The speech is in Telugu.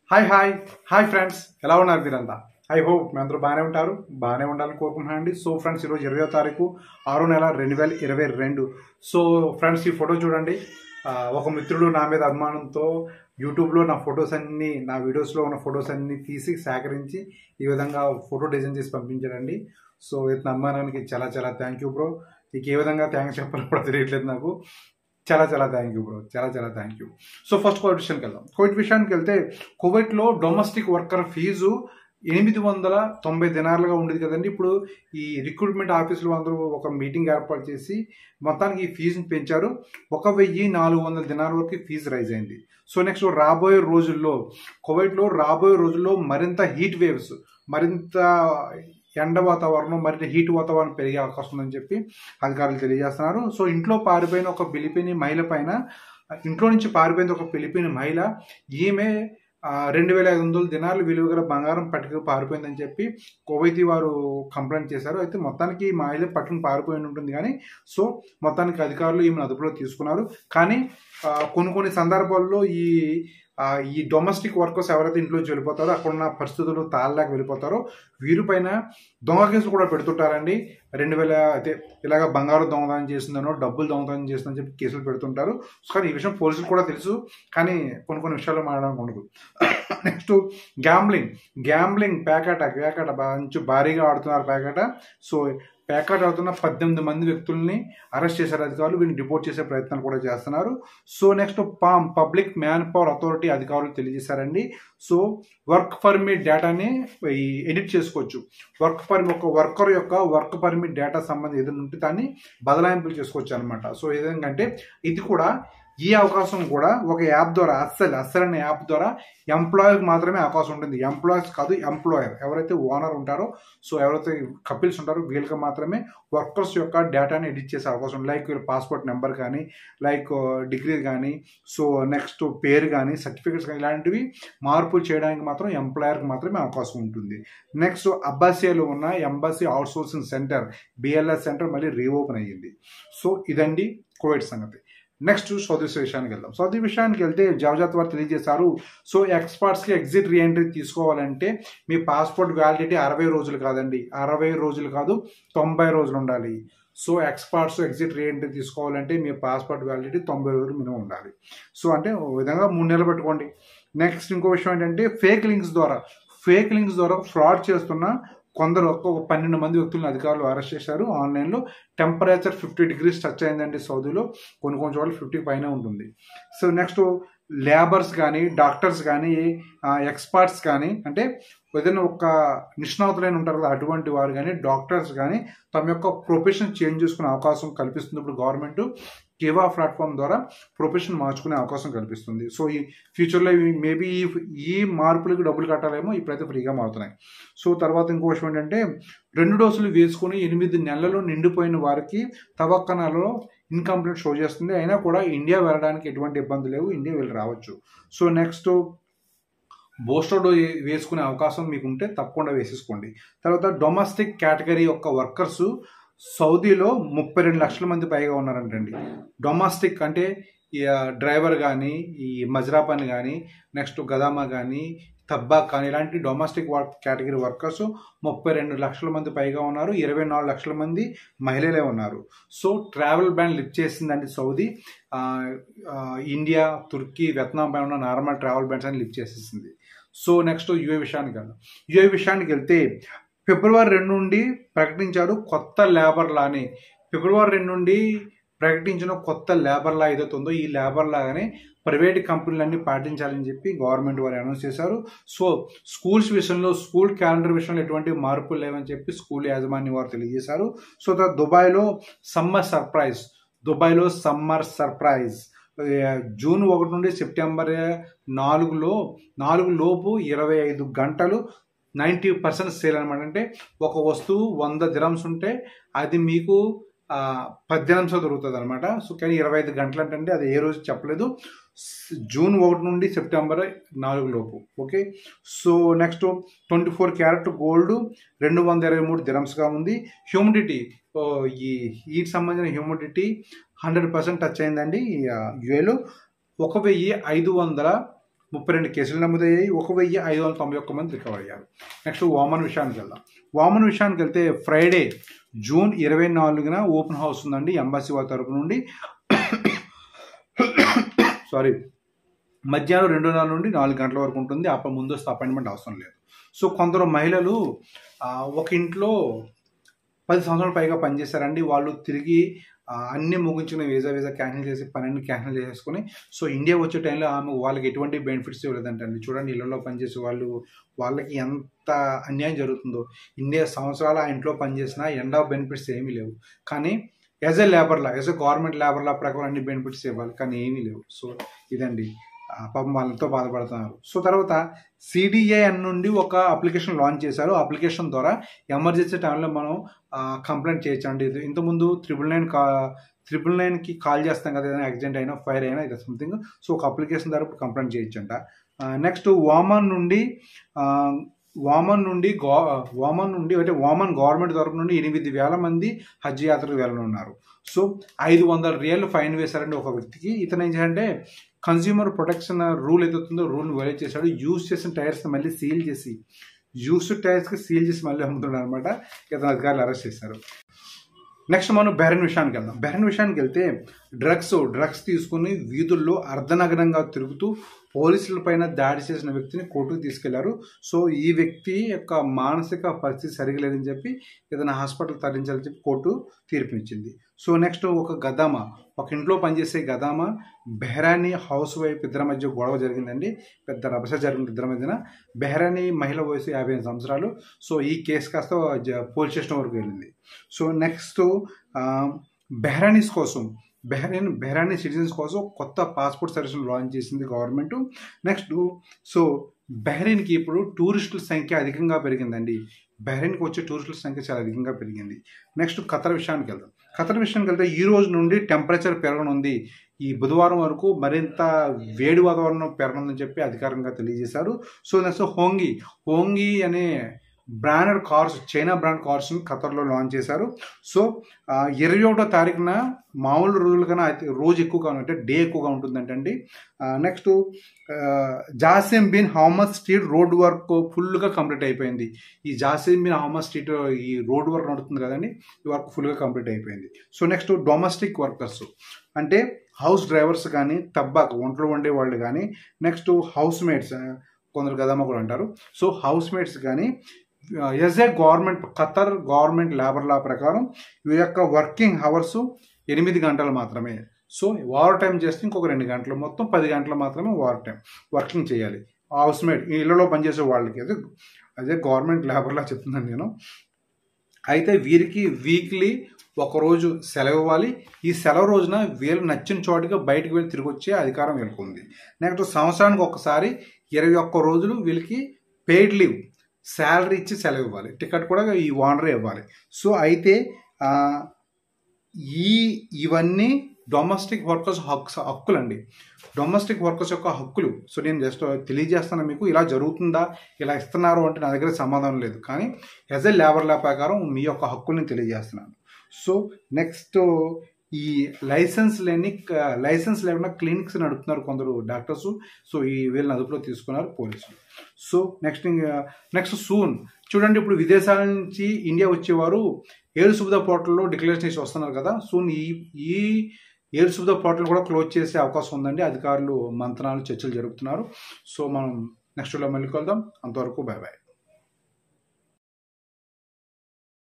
హాయ్ హాయ్ హాయ్ ఫ్రెండ్స్ ఎలా ఉన్నారు మీరంతా ఐ హోప్ మీ అందరూ బాగానే ఉంటారు బాగానే ఉండాలని కోరుకుంటున్నాను అండి సో ఫ్రెండ్స్ ఈరోజు ఇరవై తారీఖు ఆరో నెల రెండు వేల ఇరవై రెండు సో ఫ్రెండ్స్ ఈ ఫోటో చూడండి ఆ, ఒక మిత్రుడు నా మీద అభిమానంతో యూట్యూబ్లో నా ఫొటోస్ అన్ని నా వీడియోస్లో ఉన్న ఫొటోస్ అన్ని తీసి సేకరించి ఈ విధంగా ఫోటో డిజైన్ చేసి పంపించాడండి సో ఇతని అభిమానానికి చాలా చాలా థ్యాంక్ యూ బ్రో నీకు ఏ విధంగా థ్యాంక్స్ చెప్పాలో కూడా తెలియట్లేదు నాకు చాలా చాలా థ్యాంక్ యూ బ్రో చాలా చాలా thank you so first covid విషయానికి వెళ్దాం కోవిడ్ విషయానికి వెళ్తే కువైట్లో డొమెస్టిక్ వర్కర్ ఫీజు ఎనిమిది వందల తొంభై దినాలుగా ఉండేది కదండి ఇప్పుడు ఈ రిక్రూట్మెంట్ ఆఫీసులు అందరూ ఒక మీటింగ్ ఏర్పాటు చేసి మొత్తానికి ఈ ఫీజుని పెంచారు ఒక వెయ్యి నాలుగు వందల దినాల వరకు ఫీజు రైజ్ అయింది సో నెక్స్ట్ రాబోయే రోజుల్లో కువైట్లో రాబోయే రోజుల్లో మరింత హీట్ వేవ్స్ మరింత ఎండ వాతావరణం మరింత హీట్ వాతావరణం పెరిగే అవకాశం ఉందని చెప్పి అధికారులు తెలియజేస్తున్నారు సో ఇంట్లో పారిపోయిన ఒక ఫిలిపిని మహిళ పైన ఇంట్లో నుంచి పారిపోయిన ఒక ఫిలిపిన్ మహిళ ఈమె ఆ, రెండు వేల ఐదు వందల దినాలు విలువ గల బంగారం పట్టుకు పారిపోయిందని చెప్పి కువైతీ వారు కంప్లైంట్ చేశారు అయితే మొత్తానికి ఈ మహిళ పట్టుకుని పారిపోయి ఉంటుంది కానీ సో మొత్తానికి అధికారులు ఈమెను అదుపులో తీసుకున్నారు కానీ ఆ, కొన్ని కొన్ని సందర్భాల్లో ఈ ఆ, ఈ డొమెస్టిక్ వర్కర్స్ ఎవరైతే ఇంట్లోంచి వెళ్ళిపోతారో అక్కడ ఉన్న పరిస్థితులు తాళలేక వెళ్ళిపోతారో వీరిపైన దొంగ కేసులు కూడా పెడుతుంటారండి రెండు వేల అయితే ఇలాగ బంగారు దొంగతనం చేసిందనో డబ్బులు దొంగతనం చేసిందని చెప్పి కేసులు పెడుతుంటారు కానీ ఈ విషయం పోలీసులు కూడా తెలుసు కానీ కొన్ని కొన్ని విషయాలు మాట్లాడడానికి ఉండదు next gambling gambling packet packet మంచి భారీగా ఆడుతున్నారు ప్యాకెట్ సో ప్యాకెట్ ఆడుతున్న పద్దెనిమిది మంది వ్యక్తుల్ని అరెస్ట్ చేశారు అధికారులు వీరిని డిపోర్ట్ చేసే ప్రయత్నం కూడా చేస్తున్నారు so next PAM public man power authority అధికారులు తెలియజేశారండి సో వర్క్ పర్మిట్ డేటాని ఈ ఎడిట్ చేసుకోవచ్చు వర్క్ పర్మిట్ ఒక వర్కర్ యొక్క వర్క్ పర్మిట్ డేటా సంబంధం ఏదైనా ఉంటే దాన్ని బదలాయింపులు చేసుకోవచ్చు అనమాట సో ఏ విధంగా అంటే ఇది కూడా ఈ అవకాశం కూడా ఒక యాప్ ద్వారా అస్సలు అస్సలు అనే యాప్ ద్వారా ఎంప్లాయర్కి మాత్రమే అవకాశం ఉంటుంది ఎంప్లాయర్స్ కాదు ఎంప్లాయర్ ఎవరైతే ఓనర్ ఉంటారో సో ఎవరైతే కపిల్స్ ఉంటారో వీళ్ళకి మాత్రమే వర్కర్స్ యొక్క డేటాని ఎడిట్ చేసే అవకాశం ఉంది లైక్ వీళ్ళ పాస్పోర్ట్ నెంబర్ కానీ లైక్ డిగ్రీ కానీ సో నెక్స్ట్ పేరు కానీ సర్టిఫికేట్స్ కానీ ఇలాంటివి మార్పులు చేయడానికి మాత్రం ఎంప్లాయర్కి మాత్రమే అవకాశం ఉంటుంది నెక్స్ట్ అబ్బాసియాలో ఉన్న embassy outsourcing centre BLS centre మళ్ళీ రీఓపెన్ అయ్యింది సో ఇదండి కోవిడ్ సంగతి నెక్స్ట్ సౌదీ విషయానికి వెళ్దాం సౌదీ విషయానికి వెళ్తే జవజాత్ వారు తెలియజేశారు సో ఎక్స్పర్ట్స్కి ఎగ్జిట్ రీఎంట్రీ తీసుకోవాలంటే మీ పాస్పోర్ట్ వ్యాలిడిటీ అరవై రోజులు కాదండి అరవై రోజులు కాదు తొంభై రోజులు ఉండాలి సో ఎక్స్పర్ట్స్ ఎగ్జిట్ రీఎంట్రీ తీసుకోవాలంటే మీ పాస్పోర్ట్ వ్యాలిడిటీ తొంభై రోజులు మినిమం ఉండాలి సో అంటే ఓ విధంగా మూడు నెలలు పెట్టుకోండి నెక్స్ట్ ఇంకో విషయం ఏంటంటే ఫేక్ లింక్స్ ద్వారా ఫేక్ లింక్స్ ద్వారా ఫ్రాడ్ చేస్తున్న కొందరు ఒక్కొక్క పన్నెండు మంది వ్యక్తులను అధికారులు అరెస్ట్ చేశారు ఆన్లైన్లో టెంపరేచర్ ఫిఫ్టీ డిగ్రీస్ టచ్ అయిందండి సౌదీలో కొన్ని కొన్ని చోట్ల ఫిఫ్టీ పైన ఉంటుంది సో నెక్స్ట్ లేబర్స్ కానీ డాక్టర్స్ కానీ ఎక్స్పర్ట్స్ కానీ అంటే ఏదైనా ఒక నిష్ణాతులైన ఉంటారు కదా అటువంటి వారు కానీ డాక్టర్స్ కానీ తమ యొక్క ప్రొఫెషన్ చేంజ్ చేసుకునే అవకాశం కల్పిస్తుంది ఇప్పుడు గవర్నమెంట్ కేవా ప్లాట్ఫామ్ ద్వారా ప్రొఫెషన్ మార్చుకునే అవకాశం కల్పిస్తుంది సో ఈ ఫ్యూచర్లో మేబీ ఈ ఈ మార్పులకు డబ్బులు కట్టాలేమో ఇప్పుడైతే ఫ్రీగా మారుతున్నాయి సో తర్వాత ఇంకో విషయం ఏంటంటే రెండు డోసులు వేసుకుని ఎనిమిది నెలలు నిండిపోయిన వారికి తవక్కనలో ఇన్కంప్లీట్ షో చేస్తుంది అయినా కూడా ఇండియా వెళ్ళడానికి ఎటువంటి ఇబ్బంది లేవు ఇండియా వెళ్ళి రావచ్చు సో నెక్స్ట్ బూస్టర్ డోస్ వేసుకునే అవకాశం మీకు ఉంటే తప్పకుండా వేసేసుకోండి తర్వాత డొమెస్టిక్ కేటగిరీ యొక్క వర్కర్స్ సౌదీలో ముప్పై రెండు లక్షల మంది పైగా ఉన్నారంటండి డొమెస్టిక్ అంటే ఈ డ్రైవర్ కానీ ఈ మజ్రా పని కానీ నెక్స్ట్ గదామా కానీ తబ్బాక్ కానీ ఇలాంటి డొమెస్టిక్ వర్క్ కేటగిరీ వర్కర్స్ ముప్పై రెండు లక్షల మంది పైగా ఉన్నారు ఇరవై నాలుగు లక్షల మంది మహిళలే ఉన్నారు సో ట్రావెల్ బ్యాన్ లిఫ్ట్ చేసిందండి సౌదీ ఆ, ఆ, ఇండియా తుర్కీ వియత్నాం పైన ఉన్న నార్మల్ ట్రావెల్ బ్యాన్స్ అని లిఫ్ట్ చేసేసింది సో నెక్స్ట్ యుఏ విషయానికి వెళ్దాం యుఏ విషయానికి వెళ్తే ఫిబ్రవరి రెండు నుండి ప్రకటించారు కొత్త లేబర్ లాని ఫిబ్రవరి రెండు నుండి ప్రకటించిన కొత్త లేబర్ లా ఏదైతే ఉందో ఈ లేబర్ లాగానే ప్రైవేట్ కంపెనీలన్నీ పాటించాలని చెప్పి గవర్నమెంట్ వారు అనౌన్స్ చేశారు సో స్కూల్స్ విషయంలో స్కూల్ క్యాలెండర్ విషయంలో ఎటువంటి మార్పులు లేవని చెప్పి స్కూల్ యాజమాన్యం వారు తెలియజేశారు సో తర్వాత దుబాయ్లో సమ్మర్ సర్ప్రైజ్ దుబాయ్లో సమ్మర్ సర్ప్రైజ్ ఏ, జూన్ ఒకటి నుండి సెప్టెంబర్ నాలుగులో నాలుగు లోపు ఇరవై ఐదు గంటలు నైంటీ పర్సెంట్ సేల్ అనమాట అంటే ఒక వస్తువు వంద దిరమ్స్ ఉంటే అది మీకు ఆ, పద్దెనిమిది నిమిషాలు దొరుకుతుంది అనమాట సో కానీ ఇరవై ఐదు గంటలు అంటే అది ఏ రోజు చెప్పలేదు స్- జూన్ ఒకటి నుండి సెప్టెంబర్ నాలుగు లోపు okay so next twenty four carat gold రెండు వందల ఇరవై మూడు దిరమ్స్గా ఉంది హ్యూమిడిటీ ఈ హీట్ సంబంధించిన హ్యూమిడిటీ హండ్రెడ్ పర్సెంట్ టచ్ అయిందండి యుఏలో ఒక వెయ్యి ఐదు వందల ముప్పై రెండు కేసులు నమోదయ్యాయి ఒక వెయ్యి ఐదు వందల తొంభై ఒక్క మంది రికవర్ అయ్యారు నెక్స్ట్ వామన్ విషయానికి వెళ్దాం వామన్ విషయానికి వెళ్తే ఫ్రైడే జూన్ ఇరవై నాలుగున ఓపెన్ హౌస్ ఉందండి ఎంబాసీ వారి తరపు నుండి సారీ మధ్యాహ్నం రెండున్నర నుండి నాలుగు గంటల వరకు ఉంటుంది అప్పుడు ముందస్తు అపాయింట్మెంట్ అవసరం లేదు సో కొందరు మహిళలు ఆ, ఒక ఇంట్లో పది సంవత్సరాల పైగా పనిచేశారండి వాళ్ళు తిరిగి ఆ, అన్ని ముగించిన వీసా వీసా క్యాన్సిల్ చేసి పన్నెండు క్యాన్సిల్ చేసుకుని సో ఇండియా వచ్చే టైంలో ఆమె వాళ్ళకి ఎటువంటి బెనిఫిట్స్ ఇవ్వలేదంటండి చూడండి ఇళ్లలో పనిచేసే వాళ్ళు వాళ్ళకి ఎంత అన్యాయం జరుగుతుందో ఇన్ని సంవత్సరాలు ఆ ఇంట్లో పనిచేసినా ఎండ్ ఆఫ్ బెనిఫిట్స్ ఏమీ లేవు కానీ యాజ్ ఎ లేబర్లా యాజ్ ఎ గవర్నమెంట్ లేబర్లా ప్రకారం అన్ని బెనిఫిట్స్ ఇవ్వాలి కానీ ఏమీ లేవు సో ఇదండి ఆ, పాపం వాళ్ళతో బాధపడుతున్నారు సో తర్వాత సిడిఐ నుండి ఒక అప్లికేషన్ లాంచ్ చేశారు అప్లికేషన్ ద్వారా ఎమర్జెన్సీ టైంలో మనం కంప్లైంట్ చేయొచ్చండి ఇది ఇంతకుముందు త్రిబుల్ నైన్ కా త్రిబుల్ నైన్కి కాల్ చేస్తాం కదా ఏదైనా యాక్సిడెంట్ అయినా ఫైర్ అయినా ఇది సంథింగ్ సో ఒక అప్లికేషన్ ద్వారా ఇప్పుడు కంప్లైంట్ చేయొచ్చంట నెక్స్ట్ వామన్ నుండి ఆ, వామన్ నుండి గో వామన్ నుండి అంటే వామన్ గవర్నమెంట్ తరపు నుండి ఎనిమిది వేల మంది హజ్ యాత్రకు వెళ్ళనున్నారు సో ఐదు వందల రియల్ ఫైన్ వేశారండి ఒక వ్యక్తికి ఇతను ఏం చేయాలంటే కన్స్యూమర్ ప్రొటెక్షన్ రూల్ ఏదైతుందో రూల్ వైలేట్ చేశాడు యూజ్ చేసిన టైర్స్ మళ్ళీ సీల్ చేసి యూస్డ్ టైర్స్కి సీల్ చేసి మళ్ళీ అమ్ముతున్నాడు అనమాట ఇతను అధికారులు అరెస్ట్ చేశారు నెక్స్ట్ మనం బెహ్రెన్ విషయానికి వెళ్దాం బెహ్రెన్ విషయానికి వెళ్తే డ్రగ్స్ డ్రగ్స్ తీసుకుని వీధుల్లో అర్ధనగరంగా తిరుగుతూ పోలీసుల పైన దాడి చేసిన వ్యక్తిని కోర్టుకు తీసుకెళ్లారు సో ఈ వ్యక్తి యొక్క మానసిక పరిస్థితి సరిగా లేదని చెప్పి ఏదైనా హాస్పిటల్ తరలించాలని చెప్పి కోర్టు తీర్పునిచ్చింది సో నెక్స్ట్ ఒక గదామ ఒక ఇంట్లో పనిచేసే గదామ బెహరానీ హౌస్ వైఫ్ ఇద్దరి మధ్య గొడవ జరిగిందండి పెద్ద రభస జరిగింది ఇద్దరి మధ్యన బెహరానీ మహిళ వయసు యాభై ఎనిమిది సంవత్సరాలు సో ఈ కేసు కాస్త జ- పోలీస్ స్టేషన్ వరకు వెళ్ళింది సో నెక్స్ట్ ఆ, బెహ్రానీస్ కోసం బెహ్రైన్ బెహ్రానీ సిటిజన్స్ కోసం కొత్త పాస్పోర్ట్ సర్వీస్ లాంచ్ చేసింది గవర్నమెంట్ నెక్స్ట్ సో బెహ్రైన్కి ఇప్పుడు టూరిస్టుల సంఖ్య అధికంగా పెరిగిందండి బెహ్రైన్కి వచ్చే టూరిస్టుల సంఖ్య చాలా అధికంగా పెరిగింది నెక్స్ట్ ఖతర్ విషయానికి వెళ్దాం ఖతర్ విషయానికి వెళ్తే ఈ రోజు నుండి టెంపరేచర్ పెరగనుంది ఈ బుధవారం వరకు మరింత వేడి వాతావరణం పెరగనుందని చెప్పి అధికారికంగా తెలియజేశారు సో నెక్స్ట్ హోంగి హోంగి అనే బ్రాండెడ్ కార్స్ చైనా బ్రాండ్ కార్స్ని ఖతర్లో లాంచ్ చేశారు సో ఆ, ఇరవై ఒకటో తారీఖున మామూలు రోజుల కన్నా అయితే రోజు ఎక్కువగా అంటే డే ఎక్కువగా ఉంటుందంటండి next Jassim bin Hamad street road work ఫుల్గా కంప్లీట్ అయిపోయింది ఈ జాసిం బిన్ హౌమస్ స్ట్రీట్ ఈ రోడ్ వర్క్ నడుస్తుంది కదండి ఈ వర్క్ ఫుల్గా కంప్లీట్ అయిపోయింది సో నెక్స్ట్ డొమెస్టిక్ వర్కర్స్ అంటే హౌస్ డ్రైవర్స్ కానీ తబ్బాకు వంటలు వండే వాళ్ళు కానీ నెక్స్ట్ హౌస్ మేట్స్ కొందరు గదమ్మ కూడా అంటారు సో హౌస్ మేట్స్ కానీ as a government Qatar government labour law ప్రకారం వీరి యొక్క వర్కింగ్ అవర్స్ ఎనిమిది గంటలు మాత్రమే సో ఓవర్ టైం చేస్తే ఇంకొక రెండు గంటలు మొత్తం పది గంటలు మాత్రమే ఓవర్ టైం వర్కింగ్ చేయాలి హౌస్ మేట్ ఈ ఇళ్లలో పనిచేసే వాళ్ళకి అదే అదే గవర్నమెంట్ లేబర్లా చెప్తున్నాను నేను అయితే వీరికి వీక్లీ ఒకరోజు సెలవు ఇవ్వాలి ఈ సెలవు రోజున వీళ్ళు నచ్చిన చోటుగా బయటకు వెళ్ళి తిరిగి వచ్చే అధికారం వీళ్ళకి ఉంది నెక్స్ట్ సంవత్సరానికి ఒకసారి ఇరవై ఒక్క రోజులు వీళ్ళకి పెయిడ్ లీవ్ శాలరీ ఇచ్చి సెలవు ఇవ్వాలి టికెట్ కూడా ఈ ఓనరే ఇవ్వాలి సో అయితే ఆ, ఈ ఇవన్నీ డొమెస్టిక్ వర్కర్స్ హక్స్ హక్కులండి డొమెస్టిక్ వర్కర్స్ యొక్క హక్కులు సో నేను జస్ట్ తెలియజేస్తాను మీకు ఇలా జరుగుతుందా ఇలా ఇస్తున్నారు అంటే నా దగ్గర సమాధానం లేదు కానీ యాజ్ ఎ లేబర్ లా ప్రకారం మీ యొక్క హక్కుల్ని తెలియజేస్తున్నాను సో నెక్స్ట్ ఈ లైసెన్స్ లేని లైసెన్స్ లేకుండా క్లినిక్స్ నడుపుతున్నారు కొందరు డాక్టర్స్ సో ఈ వీళ్ళని అదుపులో తీసుకున్నారు పోలీసులు సో నెక్స్ట్ నెక్స్ట్ సూన్ చూడండి ఇప్పుడు విదేశాల నుంచి ఇండియా వచ్చేవారు ఏడు సువిధ పోర్టల్లో డిక్లరేషన్ చేసి వస్తున్నారు కదా సూన్ ఈ ఈ ఏడు సువిధ పోర్టల్ కూడా క్లోజ్ చేసే అవకాశం ఉందండి అధికారులు మంత్రాలు చర్చలు జరుపుతున్నారు సో మనం నెక్స్ట్ మళ్ళీ కలుద్దాం అంతవరకు బాయ్ బాయ్